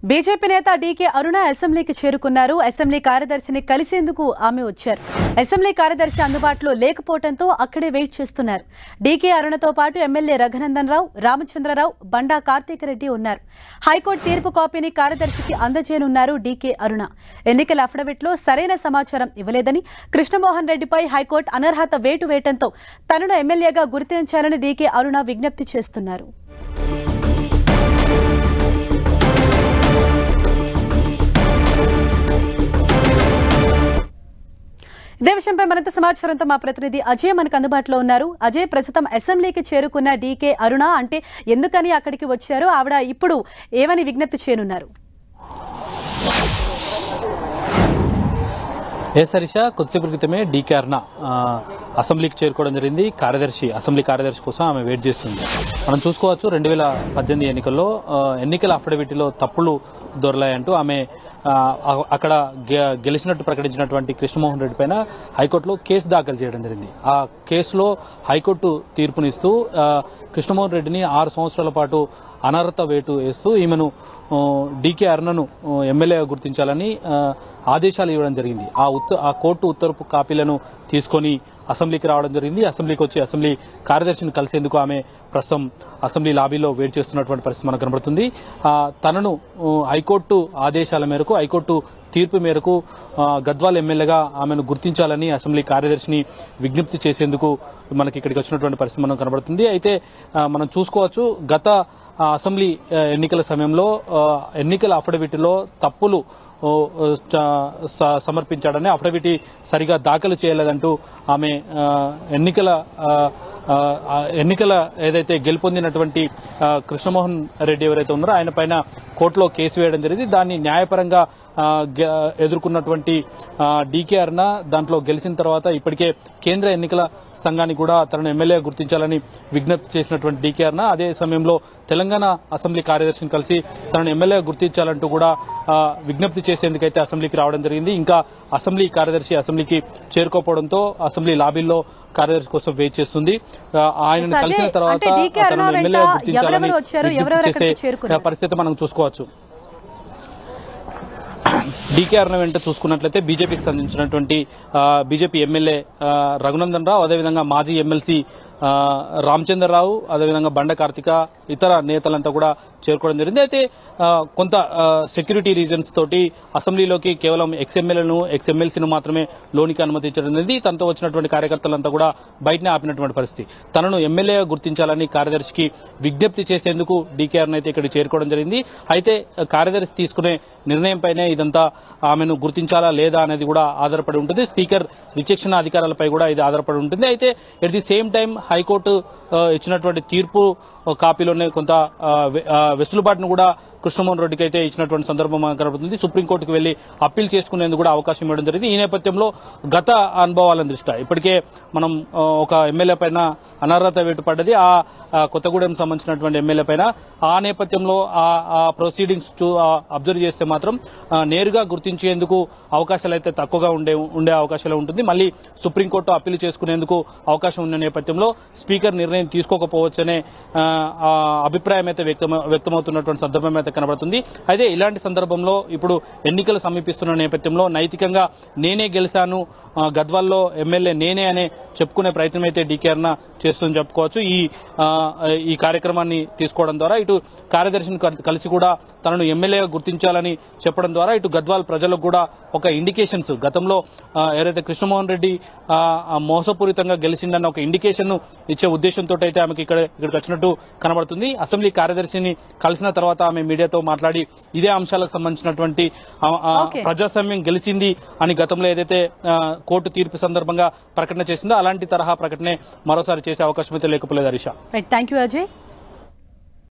BJP నేత DK అరుణ అసెంబ్లీకి చేరుకున్నారు అసెంబ్లీ కార్యదర్శిని కలిసేందుకు ఆమె వచ్చారు అసెంబ్లీ కార్యదర్శి అందుబాటులో లేకపోవడంతో అక్కడే వెయిట్ చేస్తున్నారు డీకే అరుణతో పాటు ఎమ్మెల్యే రఘునందన్ రావు రామచంద్రరావు బండా కార్తీక్ రెడ్డి ఉన్నారు హైకోర్టు తీర్పు కాపీని కార్యదర్శికి అందజేయనున్నారు డీకే అరుణ ఎన్నికల అఫిడవిట్లో సరైన సమాచారం ఇవ్వలేదని కృష్ణమోహన్ రెడ్డిపై హైకోర్టు అనర్హత వేటు వేయడంతో తనను ఎమ్మెల్యేగా గుర్తించాలని డీకే అరుణ విజ్ఞప్తి చేస్తున్నారు ఇదే విషయంపై మరింత సమాచారంతో మా ప్రతినిధి అజయ్ మనకు అందుబాటులో ఉన్నారు అజయ్ ప్రస్తుతం అసెంబ్లీకి చేరుకున్న డీకే అరుణ అంటే ఎందుకని అక్కడికి వచ్చారు ఆవిడ ఇప్పుడు ఏమని విజ్ఞప్తి చేయనున్నారు ఏ సరిష కొద్దిసేపు క్రితమే డీకే అర్ణ ఆ, అసెంబ్లీకి చేరుకోవడం జరిగింది కార్యదర్శి అసెంబ్లీ కార్యదర్శి కోసం ఆమె వెయిట్ చేస్తుంది మనం చూసుకోవచ్చు రెండు వేల పద్దెనిమిది ఎన్నికల్లో ఆ, ఎన్నికల అఫిడవిట్లో తప్పులు దొరలాయంటూ ఆమె ఆ, అ- అక్కడ గె- గెలిచినట్టు ప్రకటించినటువంటి కృష్ణమోహన్ రెడ్డి పైన హైకోర్టులో కేసు దాఖలు చేయడం జరిగింది ఆ కేసులో హైకోర్టు తీర్పునిస్తూ ఆ, కృష్ణమోహన్ రెడ్డిని ఆరు సంవత్సరాల పాటు అనర్హత వేటు వేస్తూ ఈమెను ఆ, డీకే అరుణను ఆ, ఎమ్మెల్యేగా గుర్తించాలని ఆ, ఆదేశాలు ఇవ్వడం జరిగింది ఆ ఉత్త ఆ కోర్టు ఉత్తర్వు కాపీలను తీసుకొని అసెంబ్లీకి రావడం జరిగింది అసెంబ్లీకి వచ్చి అసెంబ్లీ కార్యదర్శిని కలిసేందుకు ఆమె ప్రస్తుతం అసెంబ్లీ లాబీలో వెయిట్ చేస్తున్నటువంటి పరిస్థితి మనకు కనబడుతుంది ఆ, తనను ఆ, హైకోర్టు ఆదేశాల మేరకు హైకోర్టు తీర్పు మేరకు ఆ, గద్వాల్ ఎమ్మెల్యేగా ఆమెను గుర్తించాలని అసెంబ్లీ కార్యదర్శిని విజ్ఞప్తి చేసేందుకు మనకి ఇక్కడికి వచ్చినటువంటి పరిస్థితి మనం కనబడుతుంది అయితే ఆ, మనం చూసుకోవచ్చు గత ఆ, అసెంబ్లీ ఆ, ఎన్నికల సమయంలో ఆ, ఎన్నికల అఫిడవిట్లో తప్పులు ఓ, ఓ, చ- స- సమర్పించాడని అఫిడవిట్ సరిగా దాఖలు చేయలేదంటూ ఆమె ఆ, ఎన్నికల ఆ, ఆ, ఆ, ఎన్నికల ఏదైతే గెలుపొందినటువంటి ఆ, కృష్ణమోహన్ రెడ్డి ఎవరైతే ఉన్నారో ఆయన పైన కోర్టులో కేసు వేయడం జరిగింది దాన్ని న్యాయపరంగా ఆ, గె- ఎదుర్కొన్నటువంటి ఆ, డీకే అరుణ దాంట్లో గెలిచిన తర్వాత ఇప్పటికే కేంద్ర ఎన్నికల సంఘానికి కూడా తనను ఎమ్మెల్యే గుర్తించాలని విజ్ఞప్తి చేసినటువంటి డీకే అరుణ అదే సమయంలో తెలంగాణ అసెంబ్లీ కార్యదర్శిని కలిసి తనను ఎమ్మెల్యే గుర్తించాలంటూ కూడా ఆ, విజ్ఞప్తి చేసేందుకైతే అసెంబ్లీకి రావడం జరిగింది ఇంకా అసెంబ్లీ కార్యదర్శి అసెంబ్లీకి చేరుకోకపోవడంతో అసెంబ్లీ లాబీల్లో కార్యదర్శి కోసం వెయిట్ చేస్తుంది ఆ, ఆయనను సరే, కలిసిన తర్వాత అంటే డీకే అరుణ తనను వెంట ఎమ్మెల్యే గుర్తించాలని ఎవరెవరు వచ్చారు, విజ్ఞప్తి ఎవరెవరు చేసే అక్కడికి చేరుకున్నారు? పరిస్థితి మనం చూసుకోవచ్చు డీకే అరుణ వెంట చూసుకున్నట్లయితే బీజేపీకి సంబంధించినటువంటి ఆ, బీజేపీ ఎమ్మెల్యే ఆ, రఘునందన్ రావు అదేవిధంగా మాజీ ఎమ్మెల్సీ ఆ, రామచంద్రరావు అదేవిధంగా బండ కార్తిక ఇతర నేతలంతా కూడా చేరుకోవడం జరిగింది అయితే ఆ, కొంత ఆ, సెక్యూరిటీ రీజన్స్ తోటి అసెంబ్లీలోకి కేవలం ఎక్స్ఎమ్మెల్యేను ఎక్స్ఎమ్మెల్సీను మాత్రమే లోనికి అనుమతించడం జరిగింది తనతో వచ్చినటువంటి కార్యకర్తలంతా కూడా బయటనే ఆపినటువంటి పరిస్థితి తనను ఎమ్మెల్యేగా గుర్తించాలని కార్యదర్శికి విజ్ఞప్తి చేసేందుకు డీకేఆర్ని అయితే ఇక్కడ చేరుకోవడం జరిగింది అయితే ఆ, కార్యదర్శి తీసుకునే నిర్ణయంపైనే ఇదంతా ఆమెను గుర్తించాలా లేదా అనేది కూడా ఆధారపడి ఉంటుంది స్పీకర్ విచక్షణ అధికారాలపై కూడా ఇది ఆధారపడి ఉంటుంది అయితే at the same time high court ఆ, ఇచ్చినటువంటి తీర్పు ఆ, కాపీలోనే కొంత ఆ, వె- ఆ, వెసులుబాటును కూడా కృష్ణమోహన్ రెడ్డికి అయితే ఇచ్చినటువంటి సందర్భం మనకు కనబడుతుంది సుప్రీంకోర్టుకు వెళ్లి అప్పీల్ చేసుకునేందుకు కూడా అవకాశం ఇవ్వడం జరిగింది ఈ నేపథ్యంలో గత అనుభవాలను దృష్ట్యా ఇప్పటికే మనం ఆ, ఒక ఎమ్మెల్యే పైన అనర్హత వేటు పడ్డది ఆ ఆ, కొత్తగూడెం సంబంధించినటువంటి ఎమ్మెల్యే పైన ఆ నేపథ్యంలో ఆ ఆ ప్రొసీడింగ్స్ అబ్జర్వ్ చేస్తే మాత్రం ఆ, నేరుగా గుర్తించేందుకు అవకాశాలు అయితే తక్కువగా ఉండే ఉండే అవకాశాలు ఉంటుంది మళ్ళీ సుప్రీంకోర్టు అప్పీల్ చేసుకునేందుకు అవకాశం ఉన్న నేపథ్యంలో స్పీకర్ నిర్ణయం తీసుకోకపోవచ్చనే ఆ, ఆ అభిప్రాయం అయితే వ్యక్తం వ్యక్తమవుతున్నటువంటి సందర్భం అయితే కనబడుతుంది అయితే ఇలాంటి సందర్భంలో ఇప్పుడు ఎన్నికలు సమీపిస్తున్న నేపథ్యంలో నైతికంగా నేనే గెలిచాను ఆ, గద్వాల్లో ఎమ్మెల్యే నేనే అనే చెప్పుకునే ప్రయత్నం అయితే డీకే అరుణ చేస్తుందని చెప్పుకోవచ్చు ఈ ఆ, ఈ కార్యక్రమాన్ని తీసుకోవడం ద్వారా ఇటు కార్యదర్శిని కల్- కలిసి కూడా తనను ఎమ్మెల్యేగా గుర్తించాలని చెప్పడం ద్వారా ఇటు గద్వాల్ ప్రజలకు కూడా ఒక ఇండికేషన్స్ గతంలో ఆ, ఎవరైతే కృష్ణమోహన్ రెడ్డి ఆ, ఆ మోసపూరితంగా గెలిచిందన్న ఒక ఇండికేషన్ ఇచ్చే ఉద్దేశంతో అయితే ఆమెకి ఇక్కడ ఇక్కడికి వచ్చినట్టు కనబడుతుంది అసెంబ్లీ కార్యదర్శిని కలిసిన తర్వాత ఆమె మీడియాతో మాట్లాడి ఇదే అంశాలకు సంబంధించినటువంటి ఆ, ఆ, Okay. ప్రజాస్వామ్యం గెలిచింది అని గతంలో ఏదైతే ఆ, కోర్టు తీర్పు సందర్భంగా ప్రకటన చేసిందో అలాంటి తరహా ప్రకటనే మరోసారి చేసే అవకాశం అయితే లేకపోలేదు హరీష రైట్ థ్యాంక్ యూ అజయ్